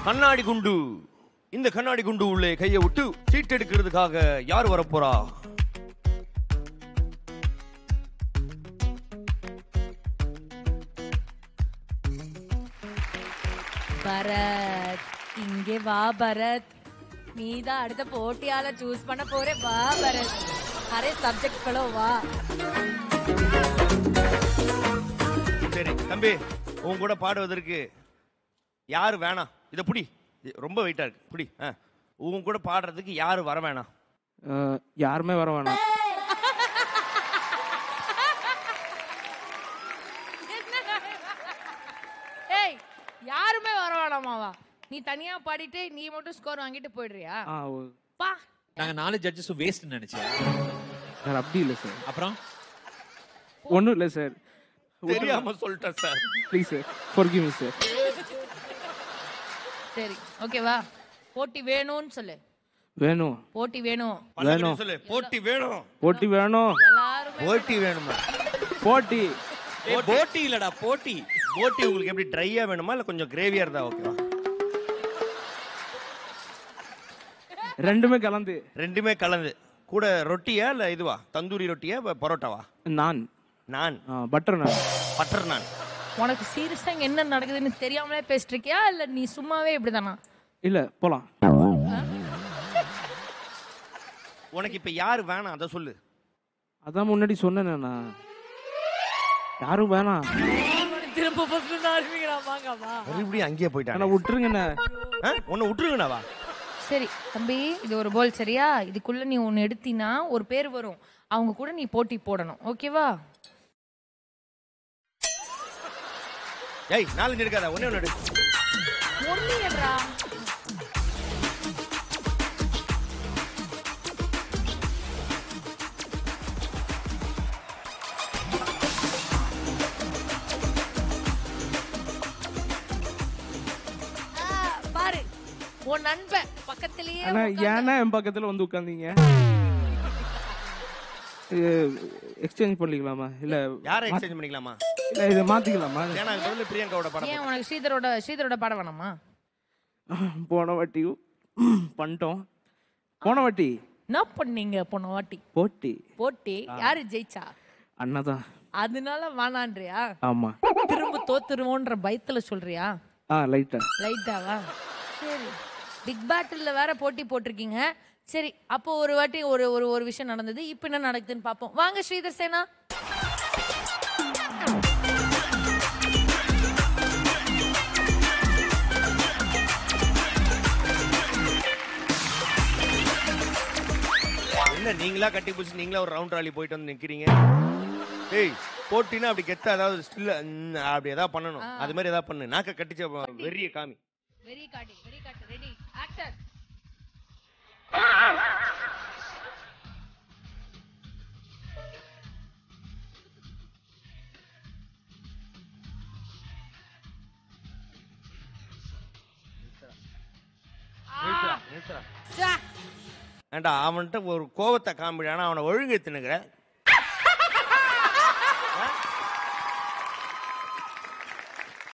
கண்ணாடி குண்டு இந்த கண்ணாடி குண்டு உள்ளே கையை விட்டு சீட் எடுக்கிறதுக்காக யார் வரப்போறா பரத் இங்கே வா பரத் நீ தான் அடுத்த போட்டியால சூஸ் பண்ண போறே வா பரத் அரே சப்ஜெக்ட் களோ வா சரி தம்பி உன் கூட பாடுவதற்கு யார் வேணாம் இதை புடி இது ரொம்ப வெயிட்டா இருக்கு புடி ஆ. உன் கூட பாடுறதுக்கு யார் வர வேணாம் அஹ், யாருமே வர வேணாம் ஏய் யாருமே வர வேணாமாவா நீ தனியா பாடிட்டு நீ மட்டும் ஸ்கோர் வாங்கிட்டு போயிடுறியா ஆ ஓ- பா நாங்க நாலு ஜட்ஜஸும் வேஸ்ட் நினைச்சேன் சார் அப்படி இல்லை சார் அப்புறம் ஒன்றும் இல்லை சார் தெரியாம சொல்லிட்டேன் sir please sir forgive me sir சரி ஓகேவா போட்டி வேணும்னு சொல்லு வேணும் போட்டி வேணும் பல்லவி சொல்லு போட்டி வேணும் போட்டி வேணும் எல்லாரும் போட்டி வேணுமா போட்டி ஏய், போட்டி இல்லடா போட்டி போட்டி உங்களுக்கு எப்படி ட்ரையா வேணுமா இல்ல கொஞ்சம் கிரேவியா இருந்தா ஓகேவா ரெண்டுமே கலந்து ரெண்டுமே கலந்து கூட ரொட்டியா இல்ல இதுவா தந்தூரி ரொட்டியா ப- பரோட்டாவா நான் நான் பட்டர் நான் பட்டர் நான் உனக்கு சீரியஸா இங்க என்ன நடக்குதுன்னு தெரியாமலே பேசிட்டு இருக்கியா இல்ல நீ சும்மாவே இப்படிதானா இல்லை போகலாம் உனக்கு இப்ப யார் வேணாம் அதை சொல்லு அதான் முன்னாடி சொன்னேனே நான் யாரும் வேணாம் திரும்ப ஃபர்ஸ்ட் ஆரம்பிக்கிறான் வாங்கம்மா மறுபடியும் அங்கேயே போயிட்டான் ஆனால் விட்டுருங்கண்ணே உன்னை விட்டுருங்கண்ணாவா சரி தம்பி இது ஒரு போல் சரியா இதுக்குள்ள நீ ஒன்னு எடுத்தினா ஒரு பேர் வரும் அவங்க கூட நீ போட்டி போடணும் ஓகேவா ஏய் நாலு எடுக்காத ஒண்ணே ஒண்ணு எடு ஒண்ணு ஏன்றா ஆ, பாரு உன் நண்பன் பக்கத்திலேயே ஆனா உட்கார்ந்து- ஏன்னா என் பக்கத்துல வந்து உட்காந்தீங்க எக்ஸ்சேஞ்ச் பண்ணிக்கலாமா இல்ல யாரை எக்ஸ்சேஞ்ச் பண்ணிக்கலாமா இல்ல இதை மாத்திக்கலாமா ஏன்னா அதுக்கு பதிலா பிரியங்காவோட படம் ஏன் உனக்கு ஸ்ரீதரோட ஸ்ரீதரோட பாட வேணாமா போன வாட்டி பண்ணிட்டோம் போன வாட்டி என்ன பண்ணீங்க போன வாட்டி போட்டி போட்டி யாரு ஜெயிச்சா அண்ணாதான் அதனால வேணான்றியா ஆமா திரும்ப தோத்துருவோன்ற பயத்துல சொல்றியா ஆ லைட்டா லைட்டாவா சரி பிக் பேட்டில் வேற போட்டி போட்டிருக்கீங்க சரி அப்போ ஒரு வாட்டி ஒரு ஒரு ஒரு விஷயம் நடந்தது இப்போ என்ன நடக்குதுன்னு பார்ப்போம் வாங்க ஸ்ரீதர் சேனா என்ன நீங்களா கட்டி பிடிச்சி நீங்களா ஒரு ரவுண்ட் ராலி போயிட்டு வந்து நிக்கிறீங்க ஏய் போட்டினா அப்படி கெத்த அதாவது ஸ்டில் அப்படி ஏதாவது பண்ணணும் அது மாதிரி ஏதாவது பண்ணு நாக்க கட்டிச்ச வெறிய காமி வெரி காட்டி வெரி காட்டு ரெடி ஆக்டர் ஏண்டா அவன்கிட்ட ஒரு கோவத்தை காமிடானா அவனை ஒழுங்கு தின்னுக்கிற